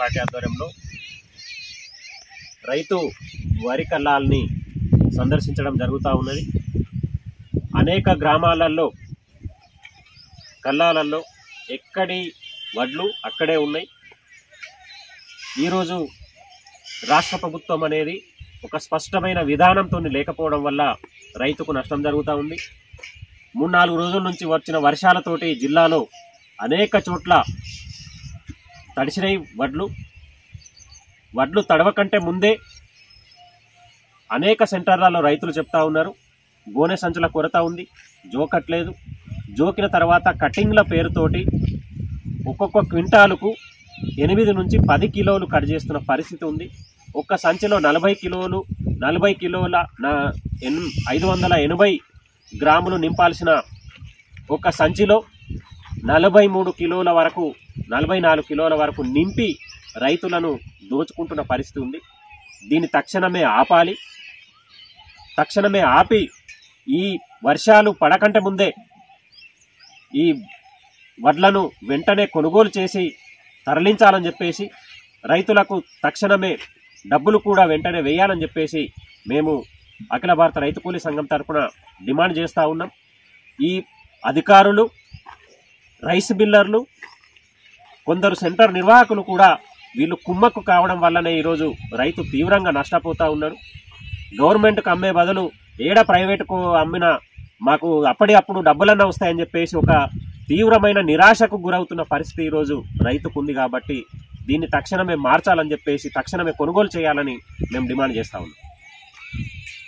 party ఆధ్వర్యంలో రైతు వరి కల్లాల్ని సందర్శించడం జరుగుతూ ఉన్నది అనేక గ్రామాలలో కల్లాలలో ఎక్కడి వడ్లు అక్కడే ఉన్నాయి ఈరోజు రాష్ట్ర ప్రభుత్వం అనేది ఒక స్పష్టమైన విధానంతో లేకపోవడం వల్ల రైతుకు నష్టం జరుగుతూ ఉంది మూడు నాలుగు రోజుల నుంచి వచ్చిన వర్షాలతోటి జిల్లాలో అనేక చోట్ల తడిసినాయి వడ్లు వడ్లు తడవకంటే ముందే అనేక సెంటర్లలో రైతులు చెప్తా ఉన్నారు గోనె సంచుల కొరత ఉంది జోకట్లేదు జోకిన తర్వాత కటింగ్ల పేరుతోటి ఒక్కొక్క క్వింటాలుకు ఎనిమిది నుంచి పది కిలోలు కట్ చేస్తున్న పరిస్థితి ఉంది ఒక్క సంచిలో నలభై కిలోలు నలభై కిలోల నా ఎన్ ఐదు వందల ఎనభై గ్రాములు నింపాల్సిన ఒక సంచిలో నలభై మూడు కిలోల వరకు నలభై నాలుగు కిలోల వరకు నింపి రైతులను దోచుకుంటున్న పరిస్థితి ఉంది దీన్ని తక్షణమే ఆపాలి తక్షణమే ఆపి ఈ వర్షాలు పడకంటే ముందే ఈ వడ్లను వెంటనే కొనుగోలు చేసి తరలించాలని చెప్పేసి రైతులకు తక్షణమే డబ్బులు కూడా వెంటనే వేయాలని చెప్పేసి మేము అఖిల భారత రైతు కూలీ సంఘం తరపున డిమాండ్ చేస్తూ ఉన్నాం ఈ అధికారులు రైస్ బిల్లర్లు కొందరు సెంటర్ నిర్వాహకులు కూడా వీళ్ళు కుమ్మక్కు కావడం వల్లనే ఈరోజు రైతు తీవ్రంగా నష్టపోతూ ఉన్నాడు గవర్నమెంట్కి అమ్మే బదులు ఏడ ప్రైవేటుకు అమ్మిన మాకు అప్పటి అప్పుడు డబ్బులన్నా వస్తాయని చెప్పేసి ఒక తీవ్రమైన నిరాశకు గురవుతున్న పరిస్థితి ఈరోజు రైతుకు ఉంది కాబట్టి దీన్ని తక్షణమే మార్చాలని చెప్పేసి తక్షణమే కొనుగోలు చేయాలని మేము డిమాండ్ చేస్తా ఉన్నాం